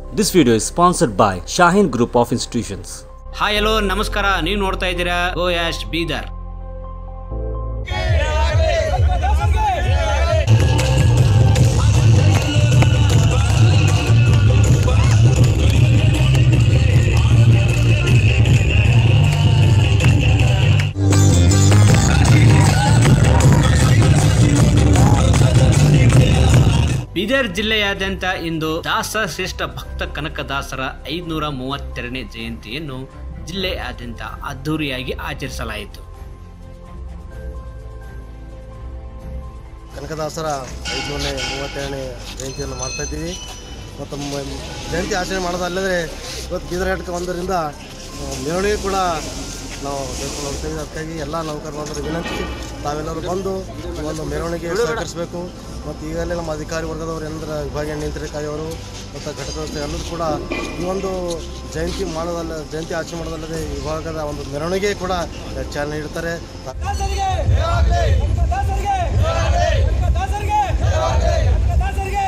This video is sponsored by Shaheen Group of Institutions. Hi hello ನಮಸ್ಕಾರ ನೀವು ನೋಡ್ತಾ ಇದ್ದೀರಾ ಗೋ ಯಾಶ್ ಬೀದರ್ ಬೀದರ್ ಜಿಲ್ಲೆಯಾದ್ಯಂತ ಇಂದು ದಾಸ ಶ್ರೇಷ್ಠ ಭಕ್ತ ಕನಕದಾಸರ ಐದುನೂರ ಮೂವತ್ತೆರಡನೇ ಜಯಂತಿಯನ್ನು ಜಿಲ್ಲೆಯಾದ್ಯಂತ ಅದ್ದೂರಿಯಾಗಿ ಆಚರಿಸಲಾಯಿತು ಕನಕದಾಸರ ಐದುನೂರನೇ ಮೂವತ್ತೆರಡನೇ ಜಯಂತಿಯನ್ನು ಮಾಡ್ತಾ ಇದ್ದೀವಿ ಮತ್ತು ಮ- ಜಯಂತಿ ಆಚರಣೆ ಮಾಡೋದಲ್ಲದೆ ಇವತ್ತು ಬೀದರ್ ಘಟಕ ಒಂದರಿಂದ ಆ, ಮೆರವಣಿಗೆ ಕೂಡ ನಾವು ತೆಗೆದುಕೊಂಡು ಹೋಗ್ತೀವಿ ಅದಕ್ಕಾಗಿ ಎಲ್ಲ ನೌಕರ ಬಂದರು ವಿನಂತಿ ತಾವೆಲ್ಲರೂ ಬಂದು ಈ ಒಂದು ಮೆರವಣಿಗೆ ಸಹಕರಿಸಬೇಕು ಮತ್ತು ಈಗಲೇ ನಮ್ಮ ಅಧಿಕಾರಿ ವರ್ಗದವರು ಏನಂದ್ರೆ ವಿಭಾಗೀಯ ನಿಯಂತ್ರಣಕಾರಿ ಅವರು ಮತ್ತು ಘಟಕ ವ್ಯವಸ್ಥೆ ಎಲ್ಲರೂ ಕೂಡ ಈ ಒಂದು ಜಯಂತಿ ಮಾಡೋದಲ್ಲ ಜಯಂತಿ ಆಚರಣೆ ಮಾಡೋದಲ್ಲದೆ ಈ ವಿಭಾಗದ ಒಂದು ಮೆರವಣಿಗೆ ಕೂಡ ಚಾಲನೆ ನೀಡ್ತಾರೆ ದಾಸರಿಗೆ ದಾಸರಿಗೆ ದಾಸರಿಗೆ ದಾಸರಿಗೆ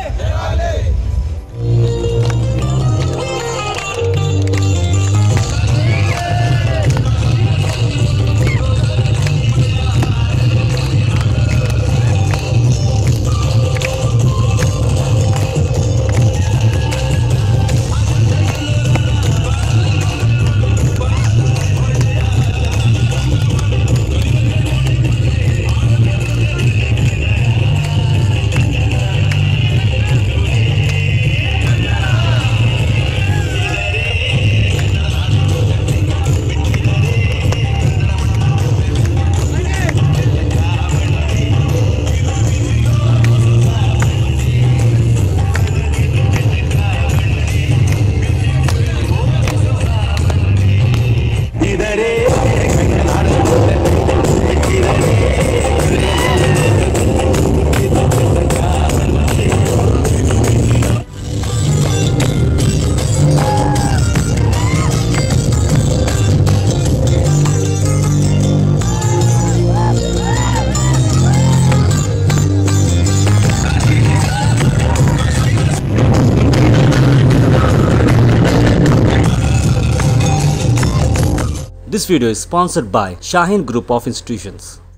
This video is sponsored by Shaheen Group of Institutions.